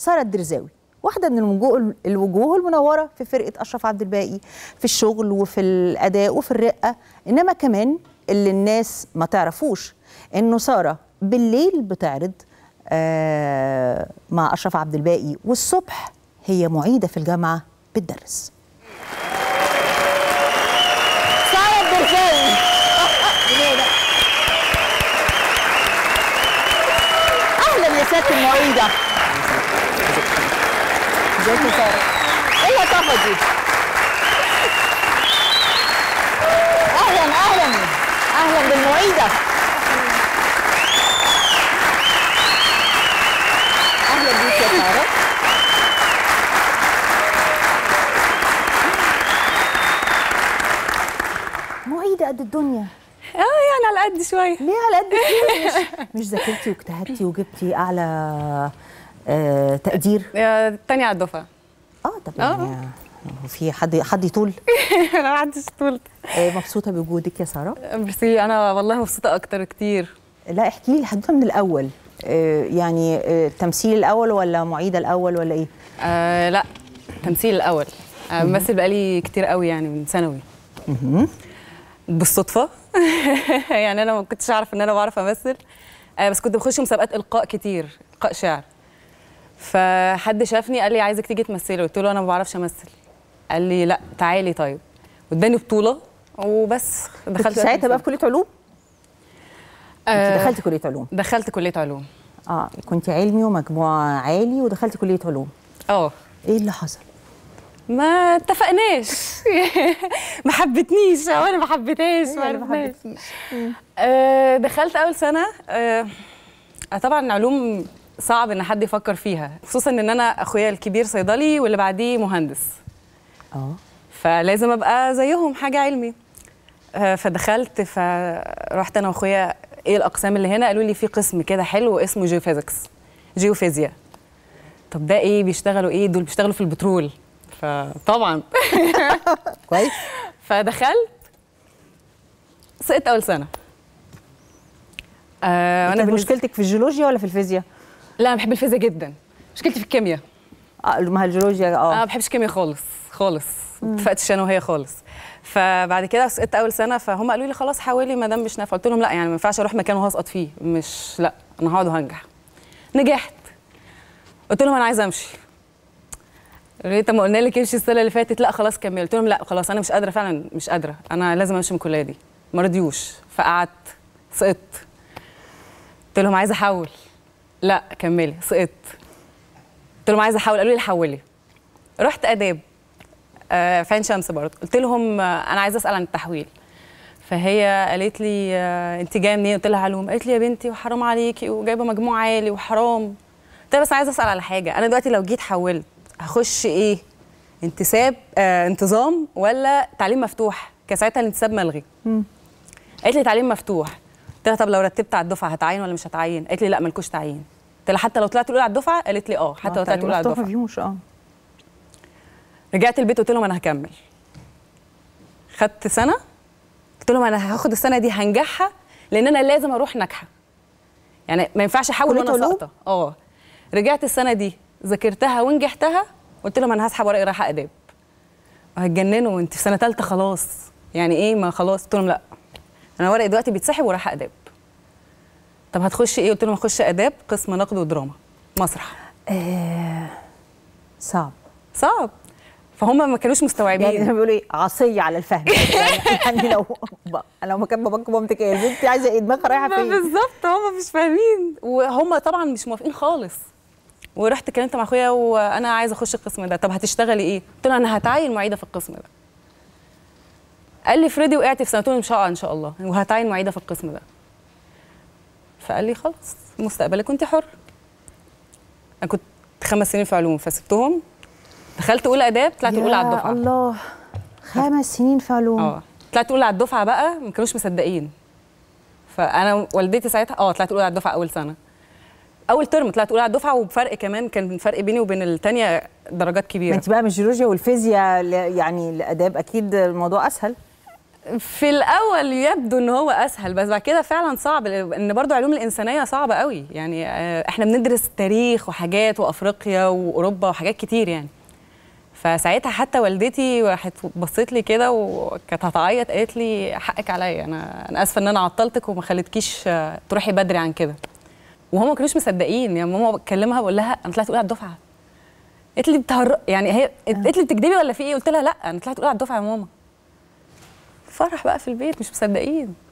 ساره الدرزاوي واحده من الوجوه الوجوه المنوره في فرقه اشرف عبد الباقي في الشغل وفي الاداء وفي الرقه انما كمان اللي الناس ما تعرفوش انه ساره بالليل بتعرض آه مع اشرف عبد الباقي والصبح هي معيده في الجامعه بتدرس ساره الدرزاوي اهلا يا سياده المعيده ازيك يا ساره ايه اللطافه دي اهلا اهلا اهلا بالمعيده اهلا بيك يا ساره معيده قد الدنيا اه يعني على قد شويه ليه على قد كده مش مش ذاكرتي واجتهدتي وجبتي اعلى آه تقدير آه، تانية على الدفعه اه طب يعني هو في حد حد يطول انا ما عنديش طول آه مبسوطه بوجودك يا ساره ميرسي انا والله مبسوطه اكتر كتير لا احكي لي الحدوته من الاول آه يعني آه تمثيل الاول ولا معيده الاول ولا ايه آه لا تمثيل الاول آه بمثل بقالي كتير قوي يعني من ثانوي بالصدفه يعني انا ما كنتش اعرف ان انا بعرف امثل آه بس كنت بخش مسابقات القاء كتير القاء شعر فحد شافني قال لي عايزك تيجي تمثلي قلت له انا ما بعرفش امثل قال لي لا تعالي طيب واداني بطوله وبس كنت دخلت ساعتها بقى في كليه علوم انت آه، دخلتي كليه علوم دخلت كليه علوم اه كنت علمي ومجموع عالي ودخلتي كليه علوم اه ايه اللي حصل ما اتفقناش ما حبتنيش او انا ما حبيتهاش ما هي اللي ما عرفناش. حبيتكيش. آه، دخلت اول سنه آه، آه، طبعا علوم صعب ان حد يفكر فيها خصوصا ان انا اخويا الكبير صيدلي واللي بعديه مهندس اه فلازم ابقى زيهم حاجه علمي آه، فدخلت فرحت انا واخويا ايه الاقسام اللي هنا قالوا لي في قسم كده حلو اسمه جيوفيزكس جيوفيزياء طب ده ايه بيشتغلوا ايه دول بيشتغلوا في البترول فطبعا كويس فدخلت سقطت اول سنه آه كانت انا بالنسبة- مشكلتك في الجيولوجيا ولا في الفيزياء لا انا بحب الفيزياء جدا مشكلتي في الكيمياء اه ما هي الجيولوجيا انا اه ما بحبش الكيمياء خالص خالص ما اتفقتش انا وهي خالص فبعد كده سقطت اول سنه فهم قالوا لي خلاص حاولي ما دام مش نافع قلت لهم لا يعني ما ينفعش اروح مكان وهسقط فيه مش لا انا هقعد وهنجح نجحت قلت لهم انا عايزه امشي قالوا لي طب ما قلنا لك امشي السنه اللي فاتت لا خلاص كملي قلت لهم لا خلاص انا مش قادره فعلا مش قادره انا لازم امشي من الكليه دي ما رضيوش فقعدت سقطت قلت لهم عايزه احول لا كملي سقطت قلت لهم عايزه احول قالوا لي حولي رحت اداب آه، في عين شمس برضه قلت لهم آه، انا عايزه اسال عن التحويل فهي قالت لي آه، انت جايه منين قلت لها علوم قالت لي يا بنتي وحرام عليكي وجايبه مجموع عالي وحرام قلت لها بس عايزه اسال على حاجه انا دلوقتي لو جيت حولت هخش ايه انتساب آه انتظام ولا تعليم مفتوح كان ساعتها الانتساب ملغي قالت لي تعليم مفتوح قلت لها طب لو رتبت على الدفعه هتعين ولا مش هتعين قالت لي لا مالكوش تعيين قلت لها حتى لو طلعت الاولى على الدفعه قالت لي اه حتى لو طلعت الاولى على الدفعه فيهوش اه رجعت البيت قلت لهم انا هكمل خدت سنه قلت لهم انا هاخد السنه دي هنجحها لان انا لازم اروح ناجحه يعني ما ينفعش احول كلية وانا علوم؟ ساقطه اه رجعت السنه دي ذاكرتها ونجحتها قلت لهم انا هسحب ورقي رايحه اداب هتجننوا انت في سنه ثالثه خلاص يعني ايه ما خلاص قلت لهم لا انا ورقي دلوقتي بيتسحب ورايحه اداب طب هتخش ايه قلت لهم هخش اداب قسم نقد ودراما مسرح آه، صعب صعب فهم ما كانوش مستوعبين يعني بيقولوا ايه عصيه على الفهم يعني, يعني لو لو مكان باباك ومامتك ايه البنت عايزه ايه دماغها رايحه ما فين بالظبط هم مش فاهمين وهم طبعا مش موافقين خالص ورحت اتكلمت مع اخويا وانا عايزه اخش القسم ده طب هتشتغلي ايه قلت له انا هتعين معيده في القسم ده قال لي فريدي وقعت في سنتين ان شاء الله ان شاء الله وهتعين معيده في القسم ده فقال لي خلاص مستقبلك كنت حر انا كنت خمس سنين في علوم فسبتهم دخلت اولى اداب طلعت اولى على يا الدفعه الله خمس سنين في علوم اه طلعت اولى على الدفعه بقى ما كانوش مصدقين فانا والدتي ساعتها اه طلعت اولى على الدفعه اول سنه اول ترم طلعت اولى على الدفعه وبفرق كمان كان فرق بيني وبين الثانيه درجات ما كبيره انت بقى من الجيولوجيا والفيزياء ل- يعني الاداب اكيد الموضوع اسهل في الاول يبدو ان هو اسهل بس بعد كده فعلا صعب ان برضو علوم الانسانيه صعبه قوي يعني آه، احنا بندرس تاريخ وحاجات وافريقيا واوروبا وحاجات كتير يعني فساعتها حتى والدتي راحت بصيت لي كده وكانت هتعيط قالت لي حقك عليا انا انا اسفه ان انا عطلتك وما خليتكيش آه، تروحي بدري عن كده وهم ما كانوش مصدقين يعني ماما بكلمها بقول لها انا طلعت اولى على الدفعه قالت لي بتهر يعني هي قالت لي بتكدبي ولا في ايه قلت لها لا انا طلعت اولى على الدفعه يا ماما فرح بقى في البيت مش مصدقين